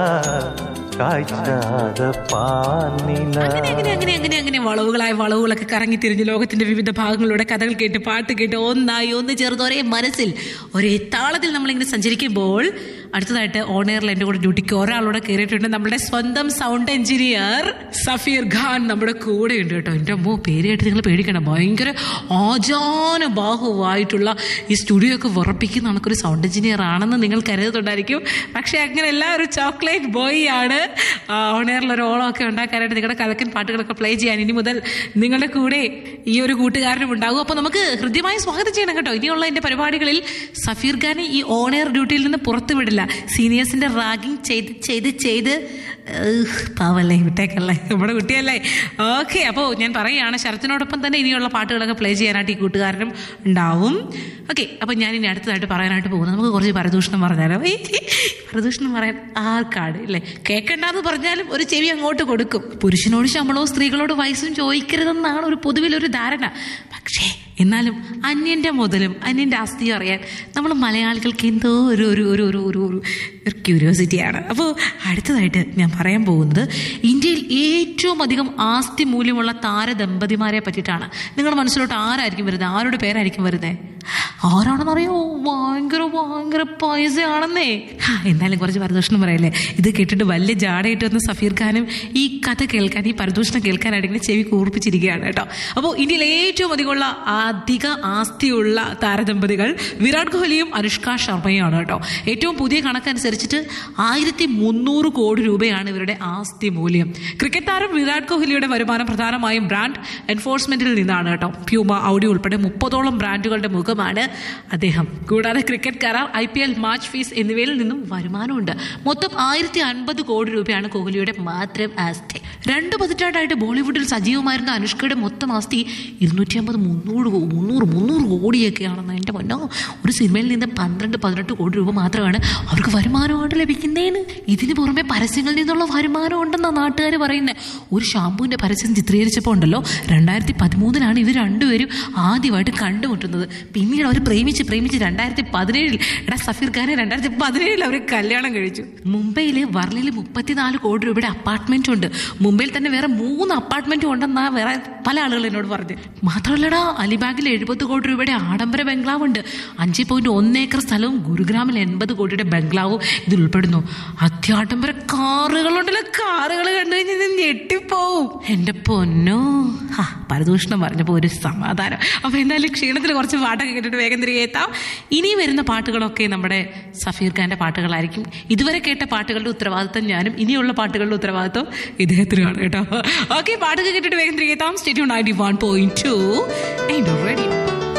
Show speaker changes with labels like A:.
A: കാഴ്ചാത പാനില
B: അങ്ങനെ അങ്ങനെ അങ്ങനെ അങ്ങനെ അങ്ങനെ വളവുകളായ വളവുകളൊക്കെ കറങ്ങി തിരിഞ്ഞ് ലോകത്തിന്റെ വിവിധ ഭാഗങ്ങളിലൂടെ കഥകൾ കേട്ട് പാട്ട് കേട്ട് ഒന്നായി ഒന്ന് ചേർന്ന് ഒരേ മനസ്സിൽ ഒരേ താളത്തിൽ നമ്മളിങ്ങനെ സഞ്ചരിക്കുമ്പോൾ അടുത്തതായിട്ട് ഓണയറിൽ എൻ്റെ കൂടെ ഡ്യൂട്ടിക്ക് ഒരാളൂടെ കയറിയിട്ടുണ്ട് നമ്മുടെ സ്വന്തം സൗണ്ട് എഞ്ചിനീയർ സഫീർ ഖാൻ നമ്മുടെ കൂടെ ഉണ്ട് കേട്ടോ എൻ്റെ അമ്മോ പേര് കേട്ട് നിങ്ങൾ പേടിക്കണം ഭയങ്കര ആജാന ബാഹുവായിട്ടുള്ള ഈ സ്റ്റുഡിയോ ഒക്കെ ഉറപ്പിക്കുന്ന കണക്കൊരു സൗണ്ട് എഞ്ചിനീയർ ആണെന്ന് നിങ്ങൾ കരുതുന്നുണ്ടായിരിക്കും പക്ഷെ അങ്ങനെയല്ല ഒരു ചോക്ലേറ്റ് ബോയ് ആണ് ഓണയറിൽ ഒരു ഓളമൊക്കെ ഉണ്ടാക്കാനായിട്ട് നിങ്ങളുടെ കലക്കൻ പാട്ടുകളൊക്കെ പ്ലേ ചെയ്യാൻ ഇനി മുതൽ നിങ്ങളുടെ കൂടെ ഈ ഒരു കൂട്ടുകാരനും ഉണ്ടാകും അപ്പോൾ നമുക്ക് ഹൃദ്യമായി സ്വാഗതം ചെയ്യണം കേട്ടോ ഇനിയുള്ള എൻ്റെ പരിപാടികളിൽ സഫീർ ഖാനെ ഈ ഓണയർ ഡ്യൂട്ടിയിൽ നിന്ന് പുറത്തു വിടില്ല സീനിയേഴ്സിന്റെ റാഗിങ് ചെയ്ത് ചെയ്ത് ചെയ്ത് ഏഹ്, പാവല്ലേ വിട്ടേക്കല്ലേ നമ്മുടെ കുട്ടിയല്ലേ ഓക്കെ അപ്പോൾ ഞാൻ പറയുകയാണ് ശരത്തിനോടൊപ്പം തന്നെ ഇനിയുള്ള പാട്ടുകളൊക്കെ പ്ലേ ചെയ്യാനായിട്ട് ഈ കൂട്ടുകാരനും ഉണ്ടാവും ഓക്കെ അപ്പോൾ ഞാൻ ഇനി അടുത്തതായിട്ട് പറയാനായിട്ട് പോകുന്നത് നമുക്ക് കുറച്ച് പരദൂഷണം പറഞ്ഞാലോ പരദൂഷണം പറയാൻ ആർക്കാട് ഇല്ലേ കേൾക്കണ്ടെന്ന് പറഞ്ഞാലും ഒരു ചെവി അങ്ങോട്ട് കൊടുക്കും പുരുഷനോട് ശമ്പളവും സ്ത്രീകളോട് വയസ്സും ചോദിക്കരുതെന്നാണ് ഒരു പൊതുവിലൊരു ധാരണ പക്ഷേ എന്നാലും അന്യന്റെ മുതലും അന്യന്റെ ആസ്തിയും അറിയാൻ നമ്മൾ മലയാളികൾക്ക് എന്തോ ഒരു ഒരു ഒരു ഒരു ഒരു ഒരു ഒരു ക്യൂരിയോസിറ്റിയാണ് അപ്പോൾ അടുത്തതായിട്ട് ഞാൻ പറയാൻ പോകുന്നത് ഇന്ത്യയിൽ ഏറ്റവും അധികം ആസ്തി മൂല്യമുള്ള താരദമ്പതിമാരെ പറ്റിയിട്ടാണ് നിങ്ങളുടെ മനസ്സിലോട്ട് ആരായിരിക്കും വരുന്നത് ആരുടെ പേരായിരിക്കും വരുന്നത് ആരാണെന്നറിയോ ഭയങ്കര ഭയങ്കര പൈസയാണെന്നേ ഹാ, എന്നാലും കുറച്ച് പരദൂഷണം പറയല്ലേ ഇത് കേട്ടിട്ട് വലിയ ജാടയിട്ട് വന്ന സഫീർ ഖാനും ഈ കഥ കേൾക്കാൻ ഈ പരദൂഷണം കേൾക്കാനായിട്ട് ഇങ്ങനെ ചെവി കൂർപ്പിച്ചിരിക്കുകയാണ് കേട്ടോ അപ്പോൾ ഇന്ത്യയിൽ ഏറ്റവും അധികമുള്ള അധിക ആസ്തിയുള്ള താരദമ്പതികൾ വിരാട് കോഹ്ലിയും അനുഷ്ക ശർമ്മയുമാണ് കേട്ടോ ഏറ്റവും പുതിയ കണക്കനുസരിച്ചിട്ട് ആയിരത്തി മുന്നൂറ് കോടി രൂപയാണ് ഇവരുടെ ആസ്തി മൂല്യം ക്രിക്കറ്റ് താരം വിരാട് കോഹ്ലിയുടെ വരുമാനം പ്രധാനമായും ബ്രാൻഡ് എൻഫോഴ്സ്മെന്റിൽ നിന്നാണ് കേട്ടോ പ്യൂമ ഔഡി ഉൾപ്പെടെ മുപ്പതോളം ബ്രാൻഡുകളുടെ മുഖമാണ് അദ്ദേഹം കൂടാതെ ക്രിക്കറ്റ് കരാർ I P L match fees എന്നിവയിൽ നിന്നും വരുമാനമുണ്ട് മൊത്തം ആയിരത്തി അൻപത് കോടി രൂപയാണ് കോഹ്ലിയുടെ മാത്രം ആസ്തി രണ്ട് പതിറ്റാണ്ടായിട്ട് ബോളിവുഡിൽ സജീവമായിരുന്ന അനുഷ്കയുടെ മൊത്തം ആസ്തി ഇരുന്നൂറ്റി അമ്പത് മുന്നൂറ് കോ- മുന്നൂറ് മുന്നൂറ് കോടിയൊക്കെയാണെന്ന് എൻ്റെ പൊന്നോ ഒരു സിനിമയിൽ നിന്ന് പന്ത്രണ്ട് പതിനെട്ട് കോടി രൂപ മാത്രമാണ് അവർക്ക് വരുമാനമായിട്ട് ലഭിക്കുന്നതിന് ഇതിന് പുറമെ പരസ്യങ്ങളിൽ നിന്നുള്ള വരുമാനം ഉണ്ടെന്നാണ് നാട്ടുകാർ പറയുന്നത് ഒരു ഷാമ്പൂവിൻ്റെ പരസ്യം ചിത്രീകരിച്ചപ്പോൾ ഉണ്ടല്ലോ രണ്ടായിരത്തി പതിമൂന്നിലാണ് ഇവർ രണ്ടുപേരും ആദ്യമായിട്ട് കണ്ടുമുട്ടുന്നത് പിന്നീട് അവർ പ്രേമിച്ച് പ്രേമിച്ച് രണ്ടായിരത്തി പതിനേഴിൽ എടാ സഫീർ ഖാനെ രണ്ടായിരത്തി പതിനേഴിൽ അവർ കല്യാണം കഴിച്ചു മുംബൈയിൽ വർളിയിൽ മുപ്പത്തിനാല് കോടി രൂപയുടെ അപ്പാർട്ട്മെന്റ് ഉണ്ട് മുംബൈയിൽ തന്നെ വേറെ മൂന്ന് അപ്പാർട്ട്മെന്റും ഉണ്ടെന്നാ വേറെ പല ആളുകൾ എന്നോട് പറഞ്ഞു മാത്രമല്ലടാ അലിബാഗിൽ എഴുപത് കോടി രൂപയുടെ ആഡംബര ബംഗ്ലാവ് ഉണ്ട് അഞ്ച് പോയിന്റ് ഒന്ന് ഏക്കർ സ്ഥലവും ഗുരുഗ്രാമിൽ എൺപത് കോടിയുടെ ബംഗ്ലാവും ഇതിൽ ഉൾപ്പെടുന്നു അത്യാഡംബര കാറുകളുണ്ടല്ലോ കാറുകൾ കണ്ടു കഴിഞ്ഞാൽ ഞാൻ ഞെട്ടിപ്പോവും എന്റെ പൊന്നോ ഹാ പരദൂഷണം പറഞ്ഞപ്പോൾ ഒരു സമാധാനം അപ്പൊ എന്തായാലും ക്ഷീണത്തിൽ കുറച്ച് പാട്ടൊക്കെ കേട്ടിട്ട് വേഗം തിരികെ എത്താം ഇനി വരുന്ന പാട്ടുകളൊക്കെ നമ്മുടെ സഫീർ ഖാന്റെ പാട്ടുകളായിരിക്കും ഇതുവരെ കേട്ട പാട്ടുകളുടെ ഉത്തരവാദിത്തം ഞാനും ഇനിയുള്ള പാട്ടുകളുടെ ഉത്തരവാദിത്തം ഇദ്ദേഹത്തിനുമാണ് കേട്ടോ ഓക്കെ പാട്ടൊക്കെ കേട്ടിട്ട് വേഗം തിരികെ എത്താം stay tuned ninety one point two radio